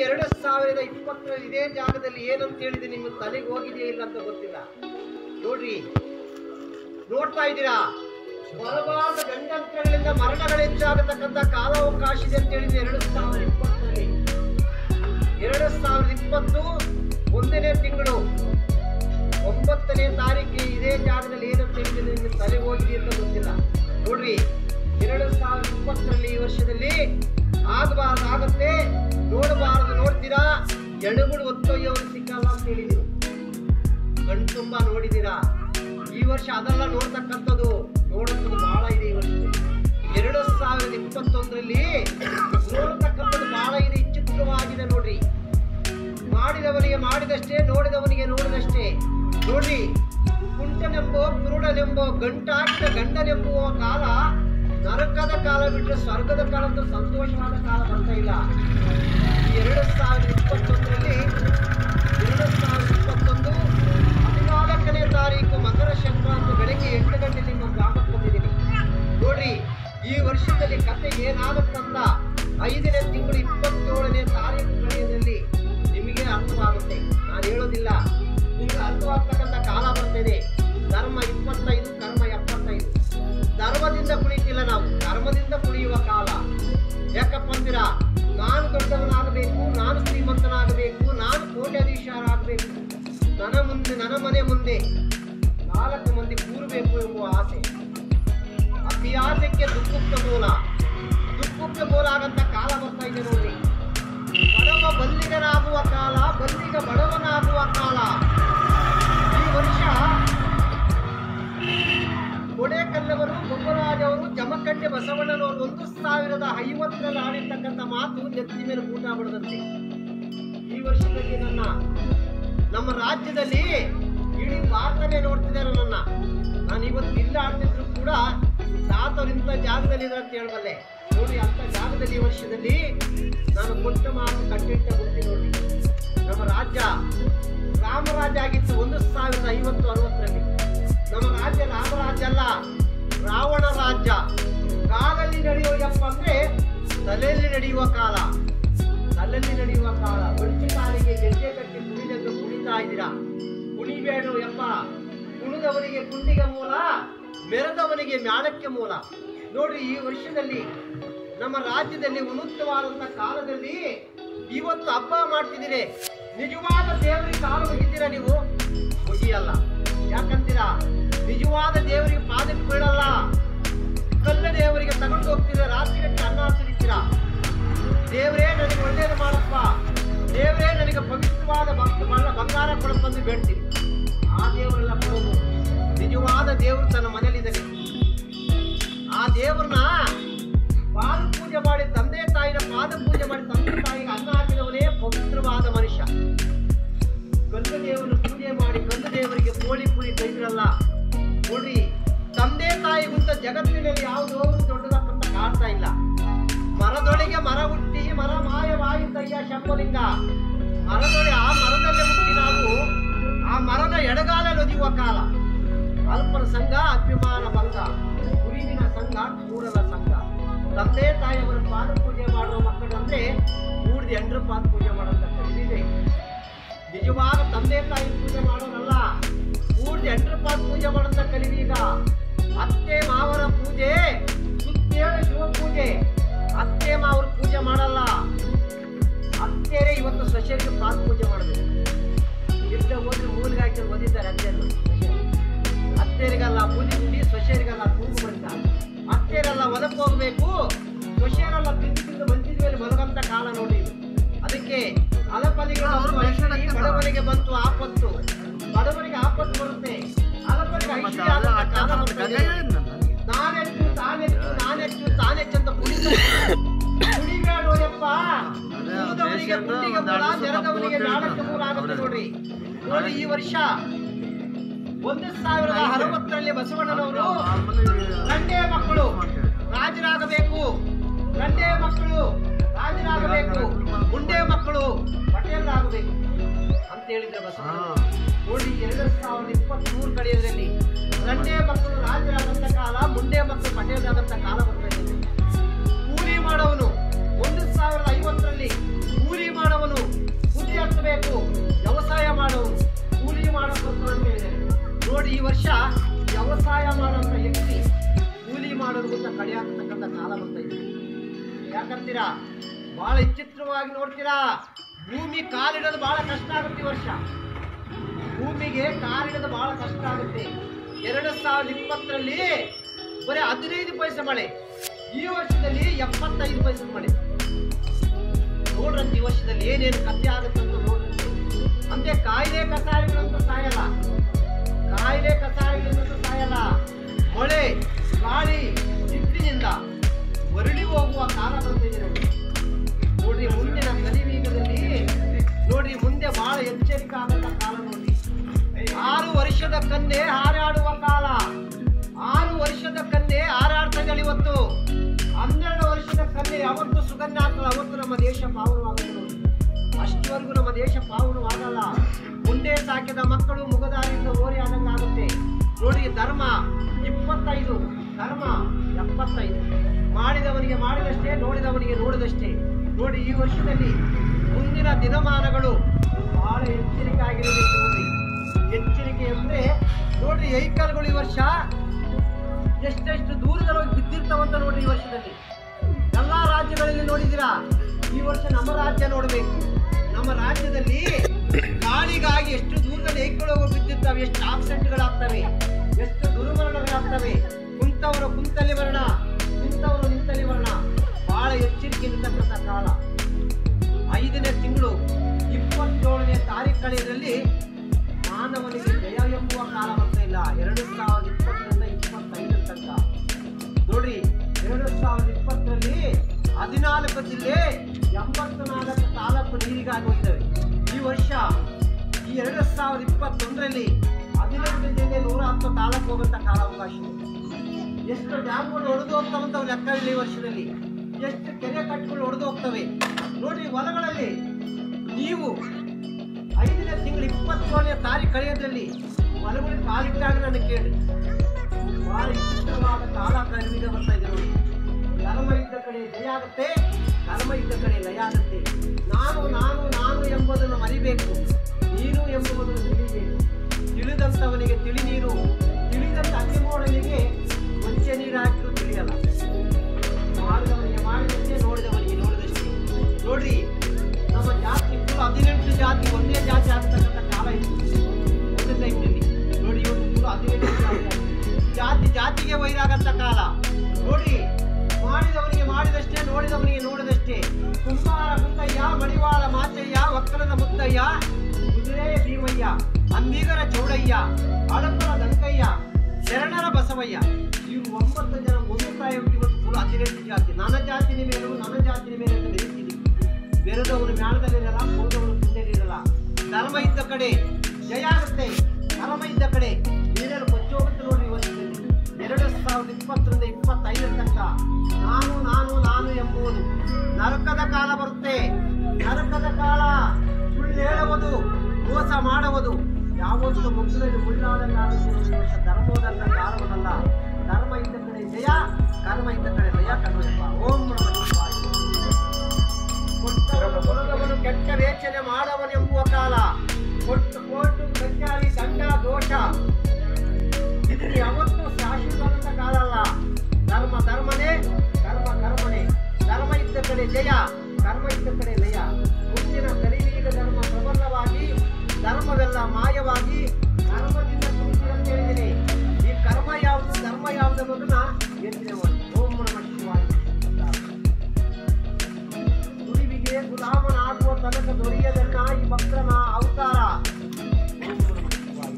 ಎರಡು ಸಾವಿರದ ಇಪ್ಪತ್ತರಲ್ಲಿ ಇದೇ ಜಾಗದಲ್ಲಿ ಏನಂತ ಹೇಳಿದೆ ನಿಮ್ಗೆ ತಲೆಗೆ ಹೋಗಿದೆಯಾ ಇಲ್ಲ ಅಂತ ಗೊತ್ತಿಲ್ಲ ನೋಡ್ರಿ ನೋಡ್ತಾ ಇದ್ದೀರಾ ಬರಬಾರದ ಗಂಡಂತ್ರಗಳಿಂದ ಮರಣಗಳು ಹೆಚ್ಚಾಗತಕ್ಕಂಥ ಕಾಲಾವಕಾಶ ಇದೆ ಅಂತ ಹೇಳಿದ್ರೆ ಎರಡು ಸಾವಿರದ ಇಪ್ಪತ್ತರಲ್ಲಿ ಎರಡು ಸಾವಿರದ ಇಪ್ಪತ್ತು ಒಂದನೇ ತಿಂಗಳು ಒಂಬತ್ತನೇ ತಾರೀಕಿಗೆ ಇದೇ ಜಾಗದಲ್ಲಿ ಏನಂತ ಹೇಳಿದ್ರೆ ನಿಮ್ಗೆ ತಲೆ ಹೋಗಿದೆ ಅಂತ ಗೊತ್ತಿಲ್ಲ ನೋಡ್ರಿ ಎರಡು ಸಾವಿರದ ಇಪ್ಪತ್ತರಲ್ಲಿ ಈ ವರ್ಷದಲ್ಲಿ ಆಗಬಾರ್ದು ಆಗುತ್ತೆ ನೋಡಬಾರದು ನೋಡ್ತೀರಾ ಎಣಗುಡು ಒತ್ತೊಯ್ಯೋರು ಸಿಕ್ಕಲ್ಲ ಅಂತ ಹೇಳಿದ್ರು ಕಣ್ ತುಂಬಾ ನೋಡಿದೀರಾ ಈ ವರ್ಷ ಅದೆಲ್ಲ ನೋಡ್ತಕ್ಕಂಥದ್ದು ನೋಡುವಂಥದ್ದು ಬಹಳ ಇದೆ ಈ ವರ್ಷದಲ್ಲಿ ಎರಡು ಸಾವಿರದ ಇಪ್ಪತ್ತೊಂದರಲ್ಲಿ ನೋಡತಕ್ಕಂಥದ್ದು ಬಹಳ ಇದೆ ವಿಚಿತ್ರವಾಗಿದೆ ನೋಡ್ರಿ ಮಾಡಿದವನಿಗೆ ಮಾಡಿದಷ್ಟೇ ನೋಡಿದವನಿಗೆ ನೋಡಿದಷ್ಟೇ ನೋಡ್ರಿ ಕುಂಟನೆಂಬೋ ಕುರುಡನೆಂಬೋ ಗಂಟಾಕಿದ ಗಂಡನೆಂಬುವ ಕಾಲ ನರಕದ ಕಾಲ ಬಿಟ್ಟರೆ ಸ್ವರ್ಗದ ಕಾಲ ಅಂತೂ ಸಂತೋಷವಾದ ಕಾಲ ಬರ್ತಾ ಇಲ್ಲ ಈ ಎರಡು ಸಾವಿರದ ಇಪ್ಪತ್ತೊಂದರಲ್ಲಿ ಎರಡು ಸಾವಿರದ ಇಪ್ಪತ್ತೊಂದು ಹದಿನಾಲ್ಕನೇ ತಾರೀಕು ಮಕರ ಸಂಕ್ರಾಂತಿ ಬೆಳಗ್ಗೆ ಎಂಟು ಗಂಟೆ ನಿಮ್ಮ ಗ್ರಾಮಕ್ಕೆ ಬಂದಿದ್ದೀನಿ ನೋಡ್ರಿ ಈ ವರ್ಷದಲ್ಲಿ ಕತೆ ಏನಾಗುತ್ತಂತ ಐದನೇ ತಿಂಗಳು ಇಪ್ಪತ್ತೇಳನೇ ತಾರೀಕು ಕಳೆಯದಲ್ಲಿ ನಿಮಗೆ ಅರ್ಥವಾಗುತ್ತೆ ನಾನು ಹೇಳೋದಿಲ್ಲ ನಿಮಗೆ ಅರ್ಥವಾಗ್ತಕ್ಕಂಥ ಕಾಲ ಬರ್ತಿದೆ ಧರ್ಮ ಇಪ್ಪತ್ತೈದು ಕರ್ಮ ಎಪ್ಪತ್ತೈದು ಧರ್ಮದಿಂದ ಕುಳಿತಿಲ್ಲ ನಾವು ಕರ್ಮದಿಂದ ಕುಳಿಯುವ ಕಾಲ ಯಾಕಪ್ಪ ಅಂದಿರ ನಾನು ದೊಡ್ಡವನಾಗಬೇಕು ನಾನು ಶ್ರೀಮಂತನಾಗಬೇಕು ನಾನು ಕೋಟ್ಯಾಧೀಶರಾಗಬೇಕು ನನ್ನ ಮುಂದೆ ನನ್ನ ಮನೆ ಮುಂದೆ ನಾಲ್ಕು ಮಂದಿ ಕೂರಬೇಕು ಎಂಬುವ ಆಸೆ ಅತಿ ಆಸೆಗೆ ದುಃಖಕ್ಕೆ ಮೂಲ ದುಃಖಕ್ಕೆ ಮೂಲ ಆಗಂತ ಕಾಲ ಬರ್ತಾ ಇದೆ ನೋಡ್ರಿ ಬಡವ ಬಲ್ಲಿಗನಾಗುವ ಕಾಲ ಬಲ್ಲಿಗ ಬಡವನಾಗುವ ಕಾಲ ಈ ವರ್ಷ ಕೊಡೆಕಲ್ಲವರು ಬೊಮ್ಮರಾಜ್ ಅವರು ಜಮಖಂಡಿ ಬಸವಣ್ಣನವರು ಒಂದು ಸಾವಿರದ ಐವತ್ತರಲ್ಲಿ ಆಡಿರ್ತಕ್ಕಂಥ ಮಾತು ನೆತ್ತಿ ಮೇಲೆ ಊಟ ಬಡದಂತೆ ಈ ವರ್ಷದಲ್ಲಿ ನನ್ನ ನಮ್ಮ ರಾಜ್ಯದಲ್ಲಿ ಇಡೀ ಭಾರತನೇ ನೋಡ್ತಿದ್ದಾರೆ ನನ್ನ ನಾನು ಇವತ್ತು ಇಲ್ಲ ಆಡ್ತಿದ್ರು ಕೂಡ ತಾತವ್ರು ಇಂಥ ಜಾಗದಲ್ಲಿ ಇದ್ದಾರೆ ಅಂತ ಹೇಳಬಲ್ಲೆ ನೋಡಿ ಅಂತ ಜಾಗದಲ್ಲಿ ಈ ವರ್ಷದಲ್ಲಿ ನಾನು ಕೊಟ್ಟ ಮಾತು ಕಟ್ಟಿಟ್ಟ ಗುರ್ತಿ ನೋಡಿ ನಮ್ಮ ರಾಜ್ಯ ರಾಮರಾಜ್ಯ ಆಗಿತ್ತು ಒಂದು ಸಾವಿರದ ಐವತ್ತು ಅರವತ್ತರಲ್ಲಿ ನಮ್ಮ ರಾಜ್ಯ ರಾಮರಾಜ್ಯ ಅಲ್ಲ ರಾವಣ ರಾಜ್ಯ ಕಾಲಲ್ಲಿ ನಡೆಯುವುದಪ್ಪ ಅಂದ್ರೆ ತಲೆಯಲ್ಲಿ ನಡೆಯುವ ಕಾಲ ತಲೆಯಲ್ಲಿ ನಡೆಯುವ ಕಾಲ ಬಡ್ಚಿ ಕಾಲಿಗೆ ಗೆಜ್ಜೆ ಕಟ್ಟಿ ಕುಣಿದೆಂದು ಕುಣಿತಾ ಇದ್ದೀರಾ ಕುಣಿಬೇಡು ಯಪ್ಪ ಕುಣಿದವನಿಗೆ ಕುಂಡಿಗೆ ಮೂಲ ಮೆರೆದವನಿಗೆ ಮ್ಯಾಳಕ್ಕೆ ಮೂಲ ನೋಡಿ ಈ ವರ್ಷದಲ್ಲಿ ನಮ್ಮ ರಾಜ್ಯದಲ್ಲಿ ಉನ್ನತವಾದಂತ ಕಾಲದಲ್ಲಿ ಇವತ್ತು ಹಬ್ಬ ಮಾಡ್ತಿದ್ದೀರಿ ನಿಜವಾದ ದೇವರಿಗೆ ಕಾಲು ಮುಗಿತೀರಾ ನೀವು ಮುಗಿಯಲ್ಲ ಯಾಕಂತೀರಾ ನಿಜವಾದ ದೇವರಿಗೆ ಪಾದಕ್ಕೆ ಬೀಳಲ್ಲ ಕಲ್ಲ ದೇವರಿಗೆ ತಗೊಂಡು ಹೋಗ್ತೀರಾ ರಾತ್ರಿ ಗಂಟೆ ಅನ್ನ ಸುರಿತೀರಾ ದೇವರೇ ನನಗೆ ಒಳ್ಳೇದು ಮಾಡಪ್ಪ ದೇವರೇ ನನಗೆ ಪವಿತ್ರವಾದ ಭಕ್ತ ಬಣ್ಣ ಬಂಗಾರ ಕೊಡಪ್ಪಂದು ಬೇಡ್ತೀನಿ ಆ ದೇವರೆಲ್ಲ ಕೊಡೋದು ನಿಜವಾದ ದೇವರು ತನ್ನ ಮನೇಲಿದ್ದಾನೆ ಆ ದೇವ್ರನ್ನ ಪಾದ ಪೂಜೆ ಮಾಡಿ ತಂದೆ ತಾಯಿನ ಪಾದ ಪೂಜೆ ಮಾಡಿ ತಂದೆ ತಾಯಿಗೆ ಅನ್ನ ಹಾಕಿದವನೇ ಪವಿತ್ರವಾದ ಮನುಷ್ಯ ಕಲ್ಲು ದೇವರನ್ನು ಪೂಜೆ ಮಾಡಿ ಕಲ್ಲು ದೇವರಿಗೆ ಕೋಳಿ ಪುಳಿ ಕೈದ್ರಲ್ಲ ನೋಡಿ ತಂದೆ ತಾಯಿಗಿಂತ ಜಗತ್ತಿನಲ್ಲಿ ಯಾವ ದೇವರು ದೊಡ್ಡದಕ್ಕಂತ ಕಾಡ್ತಾ ಇಲ್ಲ ಮರದೊಳಗೆ ಮರ ಹುಟ್ಟಿ ಮರ ಮಾಯವಾಯಿತಯ್ಯ ಶಂಭಲಿಂಗ ಮರದೊಳಗೆ ಆ ಮರದಲ್ಲಿ ಹುಟ್ಟಿ ನಾವು ಆ ಮರನ ಎಡಗಾಲ ನೊದಿಯುವ ಕಾಲ ಅಲ್ಪನ ಸಂಘ ಅಭಿಮಾನ ಭಂಗ ಗುರುವಿನ ಸಂಘ ಕೂಡಲ ಸಂಘ ತಂದೆ ತಾಯಿಯವರ ಪಾದ ಪೂಜೆ ಮಾಡುವ ಮಕ್ಕಳಂದ್ರೆ ಮೂಡಿದ ಎಂಡ್ರ ಪಾದ ಪೂಜೆ ಮಾಡೋಂಥ ಕಲಿದಿದೆ ನಿಜವಾದ ತಂದೆ ತಾಯಿ ಪೂಜೆ ಮಾಡೋರಲ್ಲ ಮೂಡಿದ ಎಂಡ್ರ ಪಾದ ಪೂಜೆ ಮಾಡೋಂಥ ಕಲಿವೀಗ ಅತ್ತೆ ಮಾವರ ಪೂಜೆ ಸುತ್ತೇಳು ಶಿವ ಪೂಜೆ ಅತ್ತೆ ಮಾವರ ಪೂಜೆ ಮಾಡಲ್ಲ ಅತ್ತೆರೇ ಇವತ್ತು ಸೊಸೆಗೆ ಪಾದ ಪೂಜೆ ಮಾಡಬೇಕು ಇಷ್ಟ ಹೋದ್ರೆ ಮೂಲಿಗೆ ಹಾಕಿ ಓದಿದ್ದಾರೆ ಅತ್ತೆಯನ್ನು ಅತ್ತೆಯರಿಗಲ್ಲ ಬೂದಿ ಬುಡಿ ಸೊಸೆಯರಿಗಲ್ಲ ತೂಗು ಬಂದ ಅತ್ತೆಯರೆಲ್ಲ ಹೊಲಕ್ಕೆ ಹೋಗ್ಬೇಕು ಸೊಸೆಯರೆಲ್ಲ ತಿಂದು ತಿಂದು ಮಂಚಿದ ಮೇಲೆ ಮಲಗಂತ ಕಾಲ ನೋಡಿ ಇದು. ಅದಕ್ಕೆ ಅಲಪಲಿಗೆ ಬಂತು ಐಶ್ವರ್ಯ, ಬಡವನಿಗೆ ಬಂತು ಆಪತ್ತು ಬಡವನಿಗೆ ಆಪತ್ತು ಬರುತ್ತೆ ಅಲಪಲಿಗೆ ಐಶ್ವರ್ಯ ಆದಂತ ಕಾಲ ಬರ್ತದೆ. ನಾನೆಚ್ಚು ತಾನೆಚ್ಚು ನಾನೆಚ್ಚು ತಾನೆಚ್ಚು ಅಂತ ಕುಣಿದು ಕುಣಿಬೇಡೋಯಪ್ಪ ಕುಣಿದವನಿಗೆ ಕುಂಡಿಗೆ ಮೂಲ ನೆರೆದವನಿಗೆ ನಾಡಕ್ಕೆ ಮೂಲ ಆಗುತ್ತೆ ನೋಡ್ರಿ ನೋಡಿ ಈ ವರ್ಷ ಒಂದು ಸಾವಿರದ ಅರವತ್ತರಲ್ಲಿ ಬಸವಣ್ಣನವರು ಗಂಡೆ ಮಕ್ಕಳು ರಾಜರಾಗಬೇಕು ಗಂಡೆ ಮಕ್ಕಳು ರಾಜರಾಗಬೇಕು ಮುಂಡೆ ಮಕ್ಕಳು ಪಟೇಲರಾಗಬೇಕು ಅಂತ ಹೇಳಿದ್ರೆ ಬಸವಣ್ಣ ನೋಡಿ ಎರಡು ಸಾವಿರದ ಇಪ್ಪತ್ತ್ ಮೂರು ಕಡೆಯದಲ್ಲಿ ಗಂಡೆ ಮಕ್ಕಳು ರಾಜರಾದಂತ ಕಾಲ ಮುಂಡೆ ಮಕ್ಕಳು ಪಟೇಲರಾದಂತ ಕಾಲ ಬರ್ತಾ ಇದೆ ಕೂಲಿ ಮಾಡವನು ಒಂದು ಸಾವಿರದ ಐವತ್ತರಲ್ಲಿ ಕೂಲಿ ಮಾಡವನು ಈ ವರ್ಷ ವ್ಯವಸಾಯ ಮಾಡುವಂತ ವ್ಯಕ್ತಿ ಕೂಲಿ ಮಾಡೋದಕ್ಕಿಂತ ಕಡೆ ಆಗ್ತಕ್ಕಂಥ ಕಾಲ ಬರ್ತಾ ಇದೆ ಯಾಕಂತೀರಾ ಬಹಳ ವಿಚಿತ್ರವಾಗಿ ನೋಡ್ತೀರಾ ಭೂಮಿ ಕಾಲಿಡೋದು ಬಹಳ ಕಷ್ಟ ಆಗುತ್ತೆ ಈ ವರ್ಷ ಭೂಮಿಗೆ ಕಾಲಿಡೋದು ಬಹಳ ಕಷ್ಟ ಆಗುತ್ತೆ ಎರಡು ಸಾವಿರದ ಇಪ್ಪತ್ತರಲ್ಲಿ ಬರೀ ಹದಿನೈದು ಪೈಸೆ ಮಳೆ ಈ ವರ್ಷದಲ್ಲಿ ಎಪ್ಪತ್ತೈದು ಪೈಸೆ ಮಳೆ ನೋಡ್ರಂತ ಈ ವರ್ಷದಲ್ಲಿ ಏನೇನು ಕಥೆ ಆಗುತ್ತೆ ಅಂತ ನೋಡ್ರಂತೆ ಅಂತೆ ಕಾಯಿಲೆ ಕಸಾಯಿಗಳಂತೂ ಸಾಯಲ್ಲ ಕಾಯಿಲೆ ಕಸಾಯಿಗಳಂತೂ ಸಾಯಲ್ಲ ಮಳೆ ಗಾಳಿ ಸಿಟ್ಟಿನಿಂದ ಮರಳಿ ಹೋಗುವ ಕಾಲ ಬರ್ತಿದೆ ನೋಡಿ ನೋಡ್ರಿ ಮುಂದಿನ ಕಲಿವೀಗದಲ್ಲಿ ನೋಡ್ರಿ ಮುಂದೆ ಬಹಳ ಎಚ್ಚರಿಕೆ ಆಗಂತ ಕಾಲ ನೋಡ್ರಿ ಆರು ವರ್ಷದ ಕನ್ನೆ ಹಾರಾಡುವ ಕಾಲ ಆರು ವರ್ಷದ ಕನ್ನೆ ಹಾರಾಡ್ತಾಯಿದ್ದಾಳೆ ಇವತ್ತು ಹನ್ನೆರಡು ವರ್ಷದ ಕನ್ನೆ ಯಾವತ್ತು ಸುಗಂಧ ಆಗ್ತದೆ ಅವತ್ತು ನಮ್ಮ ದೇಶ ಪಾವನವಾಗುತ್ತೆ ನೋಡಿ ಅಷ್ಟುವರೆಗೂ ನಮ್ಮ ದೇಶ ಪಾವನವಾಗಲ್ಲ ಮುಂದೆ ಸಾಕಿದ ಮಕ್ಕಳು ಮುಗದಾರಿಂದ ಓರಿ ಆದಂಗೆ ಆಗುತ್ತೆ ನೋಡಿ ಧರ್ಮ ಇಪ್ಪತ್ತೈದು ಧರ್ಮ ಎಪ್ಪತ್ತೈದು ಮಾಡಿದವನಿಗೆ ಮಾಡಿದಷ್ಟೇ ನೋಡಿದವನಿಗೆ ನೋಡಿದಷ್ಟೇ ನೋಡಿ ಈ ವರ್ಷದಲ್ಲಿ ಮುಂದಿನ ದಿನಮಾನಗಳು ಬಹಳ ಎಚ್ಚರಿಕೆ ಆಗಿರಬೇಕು ನೋಡಿ ಎಚ್ಚರಿಕೆ ಅಂದ್ರೆ ನೋಡ್ರಿ ವೆಹಿಕಲ್ಗಳು ಈ ವರ್ಷ ಎಷ್ಟೆಷ್ಟು ದೂರದಲ್ಲಿ ಹೋಗಿ ಬಿದ್ದಿರ್ತಾವಂತ ನೋಡ್ರಿ ಈ ವರ್ಷದಲ್ಲಿ ಎಲ್ಲಾ ರಾಜ್ಯಗಳಲ್ಲಿ ನೋಡಿದಿರಾ ಈ ವರ್ಷ ನಮ್ಮ ರಾಜ್ಯ ನೋಡ್ಬೇಕು ನಮ್ಮ ರಾಜ್ಯದಲ್ಲಿ ಗಾಳಿಗಾಗಿ ಎಷ್ಟು ದೂರದಲ್ಲಿ ವೆಹಿಕಲ್ ಹೋಗಿ ಬಿದ್ದಿರ್ತಾವೆ ಎಷ್ಟು ಆಕ್ಸಿಡೆಂಟ್ಗಳಾಗ್ತವೆ ಎಷ್ಟು ದುರ್ಮರಣಗಳಾಗ್ತವೆ ಕುಂತವರು ಕುಂತಲ್ಲಿ ಮರಣ ನಿಂತವರು ನಿಂತಲ್ಲಿ ಮರಣ ಬಹಳ ಎಚ್ಚರಿಕೆ ಇರತಕ್ಕಂಥ ಕಾಲ ಐದನೇ ತಿಂಗಳು ಇಪ್ಪತ್ತೇಳನೇ ತಾರೀಕು ಕಳೆಯದಲ್ಲಿ ಮಾನವನಿಗೆ ಜಯ ಎಂಬುವ ಕಾಲ ಬರ್ತಾ ಇಲ್ಲ ಎರಡು ಸಾವಿರದ ಇಪ್ಪತ್ತರಿಂದ ಇಪ್ಪತ್ತೈದರ ತನಕ ನೋಡ್ರಿ ಎರಡು ಸಾವಿರದ ಇಪ್ಪತ್ತರಲ್ಲಿ ಹದಿನಾಲ್ಕು ಜಿಲ್ಲೆ ಎಂಬತ್ತು ನಾಲ್ಕು ತಾಲೂಕು ನೀರಿಗಾಗಿ ಹೋಗಿದ್ದಾವೆ ಈ ವರ್ಷ ಈ ಎರಡು ಸಾವಿರದ ಇಪ್ಪತ್ತೊಂದರಲ್ಲಿ ಹದಿನೆಂಟು ಜಿಲ್ಲೆ ನೂರ ಹತ್ತು ತಾಲೂಕು ಹೋಗುವಂತ ಕಾಲಾವಕಾಶ ಇದೆ ಎಷ್ಟು ಡ್ಯಾಮ್ಗಳು ಒಡೆದು ಹೋಗ್ತಾವಂತ ಲೆಕ್ಕ ಇಲ್ಲ ಈ ವರ್ಷದಲ್ಲಿ ಎಷ್ಟು ಕೆರೆ ಕಟ್ಟುಗಳು ಒಡೆದು ಹೋಗ್ತವೆ ನೋಡ್ರಿ ಹೊಲಗಳಲ್ಲಿ ನೀವು ಐದನೇ ತಿಂಗಳು ಇಪ್ಪತ್ತೇಳನೇ ತಾರೀಕು ಕಳೆಯೋದ್ರಲ್ಲಿ ಹೊಲಗಳಿಗೆ ಕಾಲಿಟ್ಟಾಗ ನನಗೆ ಕೇಳಿ ಬಹಳ ಇಷ್ಟವಾದ ಕಾಲ ಕಡಿಮೆ ಬರ್ತಾ ಇದೆ ನೋಡಿ ಧರ್ಮ ಇದ್ದ ಕಡೆ ಜಯ ಆಗುತ್ತೆ ಧರ್ಮ ಇದ್ದ ಕಡೆ ಲಯ ಆಗುತ್ತೆ ನಾನು ನಾನು ನಾನು ಎಂಬುದನ್ನು ಮರಿಬೇಕು ನೀನು ಎಂಬುದನ್ನು ತಿಳಿಬೇಕು ತಿಳಿದಂಥವನಿಗೆ ತಿಳಿ ನೀರು ತಿಳಿದಂತ ಅತಿಮೋಡನಿಗೆ ಮುಂಚೆ ನೀರು ಹಾಕಿದ್ರು ತಿಳಿಯಲ್ಲ ಮಾಡಿದವನಿಗೆ ಮಾಡಿದಷ್ಟೇ ನೋಡಿದವನಿಗೆ ನೋಡಿದಷ್ಟೇ ನೋಡ್ರಿ ನಮ್ಮ ಜಾತಿ ಫುಲ್ ಹದಿನೆಂಟು ಜಾತಿ ಒಂದೇ ಜಾತಿ ಆಗ್ತಕ್ಕಂಥ ಕಾಲ ಇತ್ತು ಒಂದು ಟೈಮ್ನಲ್ಲಿ ನೋಡಿ ಇವತ್ತು ಫುಲ್ ಹದಿನೆಂಟು ಜಾತಿ ಆಗಿದೆ. ಜಾತಿ ಜಾತಿಗೆ ವೈರಾಗಂತ ಕಾಲ ನೋಡಿ ಮಾಡಿದವನಿಗೆ ಮಾಡಿದಷ್ಟೇ ನೋಡಿದವನಿಗೆ ನೋಡಿದಷ್ಟೇ ಕುಂಬಾರ ಕುಂದಯ್ಯ ಮಡಿವಾಳ ಮಾಚಯ್ಯ ಒಕ್ಕಲದ ಮುತ್ತಯ್ಯ ಕುದುರೆ ಭೀಮಯ್ಯ ಅಂಬಿಗರ ಚೌಡಯ್ಯ ಅಳಪರ ದನಕಯ್ಯ ಶರಣರ ಬಸವಯ್ಯ ಇವರು ಒಂಬತ್ತು ಜನ ಒಂದು ಪ್ರಾಯ ಇವತ್ತು ಫುಲ್ ಹದಿನೆಂಟು ಜಾತಿ ನನ್ನ ಜಾತಿನ ಮೇಲೂ ನನ್ನ ಜಾತಿನ ಮೇಲೆ ಅಂತ ಬೆರೀತೀನಿ ಬೆರೆದವನು ಮ್ಯಾಳದಲ್ಲಿರಲ್ಲ ಹೋದವನು ಮುಂದೆಲಿರಲ್ಲ ಧರ್ಮ ಇದ್ದ ಕಡೆ ಜಯ ಆಗುತ್ತೆ ಧರ್ಮ ಇದ್ದ ಕಡೆ ನೀರಲ್ಲಿ ಕೊಚ್ಚೋಗುತ್ತೆ ನೋಡಿ ಈ ವರ್ಷದಲ್ಲಿ ಎರಡು ಸಾವಿರದ ಇಪ್ಪತ್ತರಿಂದ ಇಪ್ಪತ್ತೈದರ ತನಕ ನಾನು ನಾನು ನಾನು ಎಂಬುವುದು ನರಕದ ಕಾಲ ಬರುತ್ತೆ ನರಕದ ಕಾಲ ಸುಳ್ಳು ಹೇಳುವುದು ಮೋಸ ಮಾಡುವುದು ಯಾವತ್ತು ಮುಗಿದಲ್ಲಿ ಮುಳ್ಳಾದಂಗಾಗುತ್ತೆ ಈ ವರ್ಷ ಧರ್ಮೋದಂತ ಕಾಲವಲ್ಲ ಧರ್ಮ ಇದ್ದ ಕಡೆ ಜಯ ಕರ್ಮ ಇದ್ದ ಕಡೆ ಜಯ ಕರ್ಮ ಓಂ ನಮಃ ಶಿವಾಯ. ಕೊಟ್ಟವನು ಕೊಡದವನು ಕೆಟ್ಟ ವೇಚನೆ ಮಾಡವನೆಂಬುವ ಕಾಲ ಕೊಟ್ಟು ಕೋರ್ಟು ಕಚೇರಿ ದಂಡ ದೋಷ ಇದು ಯಾವತ್ತೂ ಶಾಶ್ವತವಾದಂತ ಕಾಲ ಅಲ್ಲ ಧರ್ಮ ಧರ್ಮನೇ ಕರ್ಮ ಕರ್ಮನೇ ಧರ್ಮ ಇದ್ದ ಕಡೆ ಜಯ ಕರ್ಮ ಇದ್ದ ಕಡೆ ಲಯ ಮುಂದಿನ ಕಲಿಯುಗ ಧರ್ಮ ಪ್ರಬಲವಾಗಿ ಧರ್ಮವೆಲ್ಲ ಮಾಯವಾಗಿ ಧರ್ಮದಿಂದ ತುಂಬಿರಂತ ಹೇಳಿದ್ದೀನಿ ಈ ಕರ್ಮ ಯಾವುದು ಧರ್ಮ ಯಾವುದು ಅನ್ನೋದನ್ನ ಯೋಚನೆ ಮಾಡಿ ಓಂ ನಮಃ ಶಿವಾಯ ಗುರುವಿಗೆ ಗುಲಾಮನಾಗುವ ತನಕ ದೊರೆಯದನ್ನ ಈ ಭಕ್ತನ ಅವತಾರ ಓಂ ನಮಃ ಶಿವಾಯ.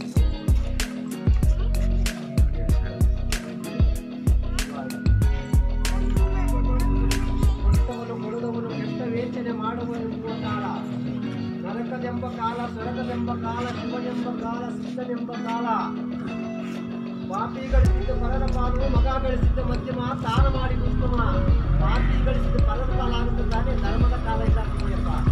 ಕೊಟ್ಟವನು ಕೊಡದವನು ಕೆಟ್ಟ ವೇಚನೆ ಮಾಡುವನೆಂಬುವ ಕಾಲ ನರಕದೆಂಬ ಕಾಲ ಸ್ವರ್ಗದೆಂಬ ಕಾಲ ಶಿವನೆಂಬ ಕಾಲ ಸಿದ್ಧನೆಂಬ ಕಾಲ ಪಾಪಿ ಗಳಿಸಿದ ಪರರ ಪಾಲು ಮಗ ಗಳಿಸಿದ ಮಧ್ಯಮ ದಾನ ಮಾಡಿ ಉತ್ತಮ ಪಾಪಿ ಗಳಿಸಿದ ಪರರ ಪಾಲಾಗುತ್ತಾನೆ ಧರ್ಮದ ಕಾಲ ಇಲ್ಲ ಸುಮ್ಮನೆಪ್ಪ